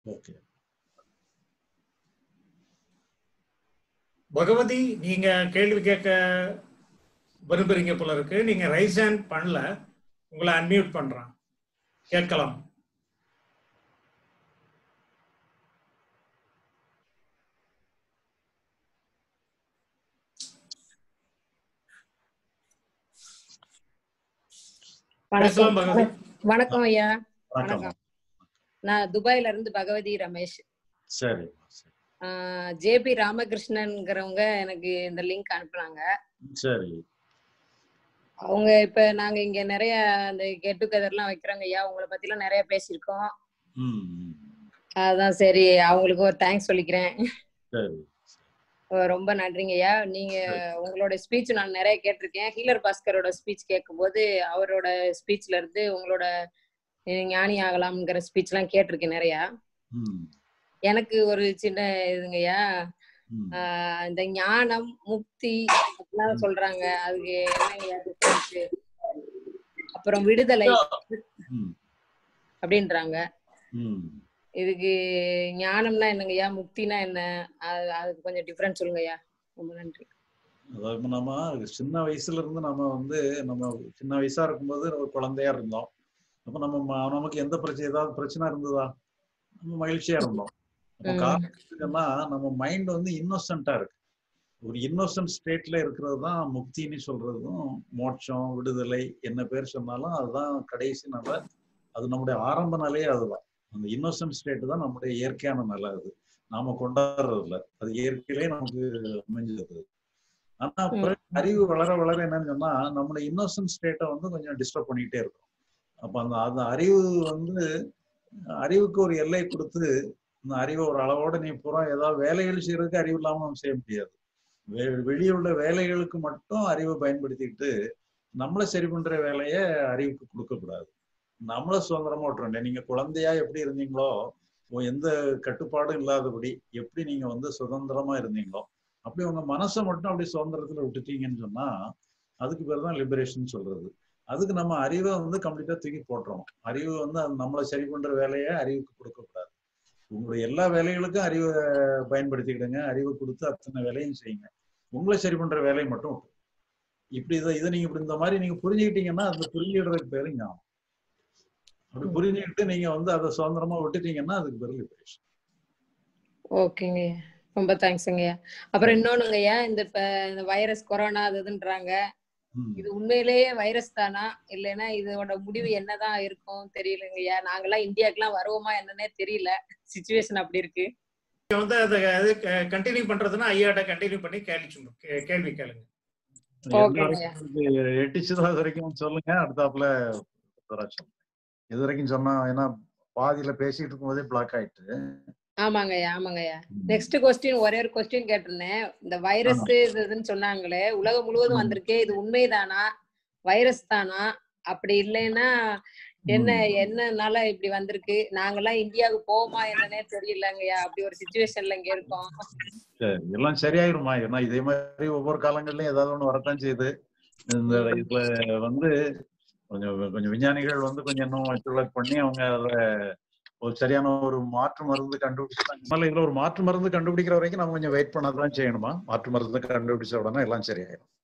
Okay Bhagavathi நீங்க கேள்வி கேட்க விரும்புறீங்க போல இருக்கு நீங்க ரைஸ் ஹேண்ட் பண்ணல உங்களை அன்மியூட் பண்றேன் கேட்கலாம் பேசலாம் வணக்கம் பகவதி வணக்கம் ஐயா வணக்கம் வணக்கம் நான் துபாயில இருந்து பகவதி ரமேஷ் சரி சரி. ஜேபி ராமகிருஷ்ணன்ங்கிறவங்க எனக்கு இந்த லிங்க் அனுப்புனாங்க சரி அவங்க இப்ப நாங்க இங்க நிறைய அந்த கெட் டுகெதர்லாம் வைக்கிறோங்க ஐயா உங்களை பத்தி எல்லாம் நிறைய பேசியிருக்கோம் ம் ம். அதான் சரி அவங்களுக்கு ஒரு தேங்க்ஸ் சொல்லிக்கிறேன் சரி அஹ் ரொம்ப நன்றிங்க ஐயா நீங்க உங்களோட ஸ்பீச் நான் நிறைய கேட்டிருக்கேன் ஹீலர் பாஸ்கரோட ஸ்பீச் கேட்கும்போது அவரோட ஸ்பீச்ல இருந்து உங்களோட அஹ் ஞானி ஆகலாம்ங்கிற ஸ்பீச் எல்லாம் கேட்டிருக்கேன் நிறையா ம் எனக்கு ஒரு சின்ன இதுங்கய்யா ம். ஆஹ் இந்த ஞானம் முக்தி அப்படிலாம் சொல்றாங்க அதுக்கு என்னங்கய்யா difference? அப்புறம் விடுதலை ம் அப்படின்றாங்க ம் இதுக்கு ஞானம்னா என்னங்கய்யா முக்தினா என்ன அது அதுக்கு கொஞ்சம் டிஃபரன்ஸ் சொல்லுங்கய்யா ரொம்ப நன்றி அதாவது இப்ப நம்ம சின்ன வயசுல இருந்து நம்ம வந்து நம்ம சின்ன வயசா இருக்கும்போது ஒரு குழந்தையா இருந்தோம் அப்ப நம்ம ம- நமக்கு எந்த பிரச்சனை ஏதாவது பிரச்சனை இருந்ததா நம்ம மகிழ்ச்சியா இருந்தோம் அப்ப ம். காரணம் என்னன்னா நம்ம மைண்ட் வந்து இன்னோசென்ட்டா இருக்கு ஒரு இன்னோசன்ட் ஸ்டேட்ல இருக்கிறது தான் முக்தின்னு சொல்றதும் மோட்சம் விடுதலை என்ன பேர் சொன்னாலும் அதுதான் கடைசி நிலை அது நம்முடைய ஆரம்ப நிலையே அதுதான் அந்த இன்னோசன்ட் ஸ்டேட் தான் நம்முடைய இயற்கையான நிலை அது நாம கொண்டாடுறது இல்ல அது இயற்கையிலே நமக்கு அமைஞ்சது ஆனா பிறகு அறிவு வளர வளர என்னன்னு சொன்னா நம்மளோட இன்னோசன்ட் ஸ்டேட்டை வந்து கொஞ்சம் டிஸ்டர்ப் பண்ணிக்கிட்டே இருக்கும் அப்ப அந்த அந்த அறிவு வந்து அறிவுக்கு ஒரு எல்லை கொடுத்து இந்த அறிவை ஒரு அளவோட நீ பூரா ஏதாவது வேலைகள் செய்யறதுக்கு அறிவு இல்லாம நம்ம செய்ய முடியாது வெ- வெளியே உள்ள வேலைகளுக்கு மட்டும் அறிவை பயன்படுத்திக்கிட்டு நம்மளை சரி பண்ற வேலையை அறிவுக்கு கொடுக்க கூடாது நம்மள சுதந்திரமா விட்டுறேன் நீங்க குழந்தையா எப்படி இருந்தீங்களோ உ- எந்த கட்டுப்பாடும் இல்லாதபடி எப்படி நீங்க வந்து சுதந்திரமா இருந்தீங்களோ அப்படி உங்க மனசை மட்டும் அப்படி சுதந்திரத்துல விட்டுட்டீங்கன்னு சொன்னா அதுக்கு பேர் தான் லிபரேஷன் சொல்றது அதுக்கு நம்ம அறிவை வந்து கம்ப்ளீட்டா தூக்கி போட்டுறோம் அறிவு வந்து அது நம்மளை சரி பண்ற வேலையை அறிவுக்கு கொடுக்க கூடாது உங்களுடைய எல்லா வேலைகளுக்கும் அறிவை பயன்படுத்திக்கிடுங்க அறிவை கொடுத்து அத்தனை வேலையும் செய்யுங்க உங்களை சரி பண்ற வேலையை மட்டும் விட்டுருங்க. இப்படி இதை இதை நீங்க இப்படி இந்த மாதிரி நீங்க புரிஞ்சுக்கிட்டீங்கன்னா அந்த புரிஞ்சுக்கிறதுக்கு பேரு ஞானம் அப்படி புரிஞ்சுக்கிட்டு நீங்க வந்து அதை சுதந்திரமா விட்டுட்டீங்கன்னா அதுக்கு பேரு லிபரேஷன் ஓகேங்கய்யா ரொம்ப தேங்க்ஸுங்கய்யா அப்புறம் இன்னொன்னுங்கய்யா இந்த இப்ப இந்த வைரஸ் கொரோனா அது இதுன்றாங்க இது உண்மையிலேயே வைரஸ் தானா இல்லைன்னா இதோட முடிவு என்னதான் இருக்கும் தெரியலங்கய்யா நாங்கெல்லாம் இந்தியாக்கெல்லாம் வருவோமா என்னன்னே தெரியல சுச்சுவேஷன் அப்படி இருக்கு நீங்க வந்து அதை அது கண்டினியூ பண்றதுன்னா ஐயாட்ட கண்டினியூ பண்ணி கேள்வி சொல்லு- கே- கேள்வி கேளுங்க எந்த வரைக்கும் எட்டிச்சதா வரைக்கும் சொல்லுங்க அடுத்தாப்புல சொல்லுங்க இது வரைக்கும் சொன்னா ஏன்னா பாதியில பேசிட்டு இருக்கும்போதே பிளாக் ஆயிட்டு ஆமாங்கய்யா ஆமாங்கய்யா நெக்ஸ்ட் கொஸ்டின் ஒரே ஒரு கொஸ்டின் கேட்டிருந்தேன் இந்த வைரஸ் இது இதுன்னு சொன்னாங்களே உலகம் முழுவதும் வந்திருக்கே இது உண்மைதானா வைரஸ் தானா அப்படி இல்லைன்னா என்ன என்னனால இப்படி வந்திருக்கு நாங்கெல்லாம் இந்தியாவுக்கு போவோமா என்னன்னே தெரியலங்கய்யா அப்படி ஒரு சுச்சுவேஷன்ல இங்க இருக்கோம் சரி எல்லாம் சரியாயிருமா ஏன்னா இதே மாதிரி ஒவ்வொரு காலங்கள்லயும் ஏதாவது ஒண்ணு வரத்தான் செய்யுது இந்த இதுல வந்து கொஞ்சம் கொஞ்சம் விஞ்ஞானிகள் வந்து கொஞ்சம் இன்னும் டெவலப் பண்ணி அவங்க அதுல ஒரு சரியான ஒரு மாற்று மருந்து கண்டுபிடிச்சாங்க அதனால இதுல ஒரு மாற்று மருந்து கண்டுபிடிக்கிற வரைக்கும் நம்ம கொஞ்சம் வெயிட் பண்ணதான் செய்யணுமா மாற்று மருந்து கண்டுபிடிச்ச உடனே எல்லாம் சரியாயிடும்